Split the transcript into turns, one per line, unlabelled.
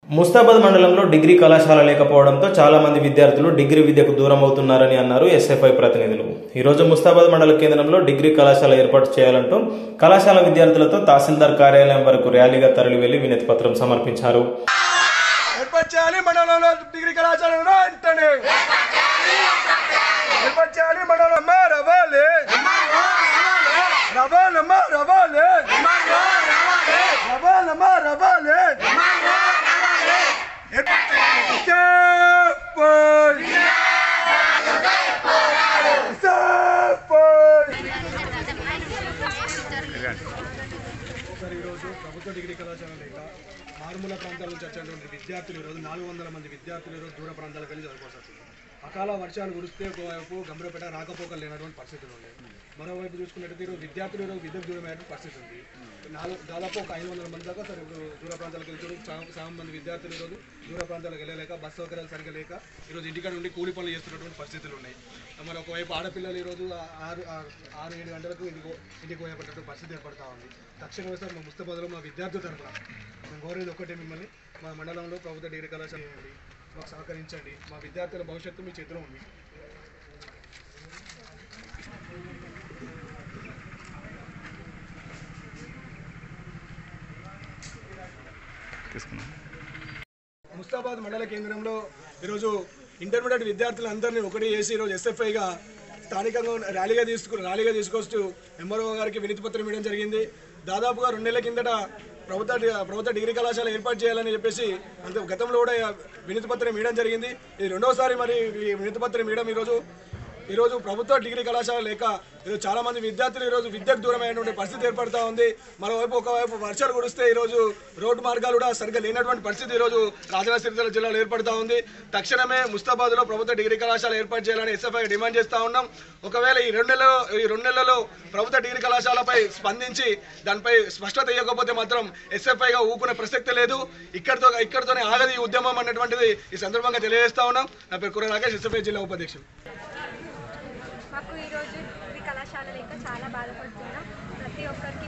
ముస్తాబాద్ మండలంలో డిగ్రీ కళాశాల లేకపోవడంతో చాలా మంది విద్యార్థులు డిగ్రీ విద్యకు దూరం అవుతున్నారని అన్నారు ఎస్ఎఫ్ఐ ప్రతినిధులు ఈరోజు ముస్తాబాద్ మండల కేంద్రంలో డిగ్రీ కళాశాల ఏర్పాటు చేయాలంటూ కళాశాల విద్యార్థులతో తహసీల్దార్ కార్యాలయం వరకు ర్యాలీగా తరలి వెళ్లి వినతి పత్రం సమర్పించారు
ఏర్పాటు చేయాలి మండలంలో డిగ్రీ కళాశాలను వెంటనే ఏర్పాటు చేయాలి మండలం రవాలి రవాలమ్మా రవాలి రవాలమ్మా రవాలి
సార్ ఈరోజు ప్రభుత్వ డిగ్రీ కళాశాల లేక మారుమూల ప్రాంతాల నుంచి వచ్చేటువంటి విద్యార్థులు ఈరోజు నాలుగు వందల మంది విద్యార్థులు ఈరోజు దూర ప్రాంతాలకు వెళ్ళి చదువుకోవాల్సి వస్తుంది అకాల వర్షాలు కురిస్తే ఒకవైపు గంభీరపేట రాకపోకలు లేనటువంటి పరిస్థితులు ఉన్నాయి మరోవైపు చూసుకున్నట్టయితే ఈరోజు విద్యార్థులు ఈరోజు విద్యుత్ దూరమైనటువంటి పరిస్థితి ఉంది నాలుగు దాదాపు ఒక ఐదు వందల మంది దాకా సార్ ఇప్పుడు దూర ప్రాంతాలకు వెళ్తారు చాలా చాలా మంది విద్యార్థులు ఈరోజు దూర ప్రాంతాలకు వెళ్ళలేక బస్ సౌకర్యాలు సరిగ్గా లేక ఈరోజు ఇంటికాడ నుండి కూలి పనులు చేస్తున్నటువంటి పరిస్థితులు ఉన్నాయి మరి ఒకవైపు ఆడపిల్లలు ఈరోజు ఆరు ఆరు ఆరు ఏడు గంటలకు ఇంటికి ఇంటికి పోయేటటువంటి పరిస్థితి ఏర్పడతా ఉంది తక్షణమే సార్ మా ముస్తాబాద్లో మా విద్యార్థుల తరఫున మేము కోరేది ఒక్కటే మిమ్మల్ని మా మండలంలో ప్రభుత్వ డిగ్రీ కళాశాల చేయండి మాకు సహకరించండి మా విద్యార్థుల భవిష్యత్తు మీ చేతిలో ఉంది ముస్తాబాద్ మండల కేంద్రంలో ఈరోజు ఇంటర్మీడియట్ విద్యార్థులందరినీ ఒకటి చేసి ఈరోజు ఎస్ఎఫ్ఐగా స్థానికంగా ఉన్న- ర్యాలీగా తీసుకు ర్యాలీగా తీసుకొస్తూ ఎంఆర్ఓ గారికి వినతి పత్రం ఇవ్వడం జరిగింది దాదాపుగా రెండు నెలల కిందట ప్రభుత్వ డి- ప్రభుత్వ డిగ్రీ కళాశాల ఏర్పాటు చేయాలని చెప్పేసి అంత గతంలో కూడా వినతి పత్రం ఇవ్వడం జరిగింది ఇది రెండోసారి మరి ఈ వినతి పత్రం ఇవ్వడం ఈరోజు ఈరోజు ప్రభుత్వ డిగ్రీ కళాశాల లేక ఈరోజు చాలా మంది విద్యార్థులు ఈరోజు విద్యకు దూరమైనటువంటి పరిస్థితి ఏర్పడతా ఉంది మరోవైపు ఒకవైపు వర్షాలు కురిస్తే ఈరోజు రోడ్డు మార్గాలు కూడా సరిగ్గా లేనటువంటి పరిస్థితి ఈరోజు రాజన్న సిరిసిల్ల జిల్లాలో ఏర్పడతా ఉంది తక్షణమే ముస్తాబాద్లో ప్రభుత్వ డిగ్రీ కళాశాల ఏర్పాటు చేయాలని ఎస్ఎఫ్ఐ డిమాండ్ చేస్తా ఉన్నాం ఒకవేళ ఈ రెండు నెలలో ఈ రెండు నెలలలో ప్రభుత్వ డిగ్రీ కళాశాలపై స్పందించి దానిపై స్పష్టత ఇవ్వకపోతే మాత్రం ఎస్ఎఫ్ఐగా ఊకునే ప్రసక్తి లేదు ఇక్కడితో ఇక్కడితోనే ఆగది ఈ ఉద్యమం అన్నటువంటిది ఈ సందర్భంగా తెలియజేస్తా ఉన్నాం నా పేరు కుర్ర రాకేష్ ఎస్ఎఫ్ఐ జిల్లా ఉపాధ్యక్షుడు
మాకు ఈరోజు డిగ్రీ కళాశాల లేక చాలా బాధపడుతున్నాం ప్రతి ఒక్కరికి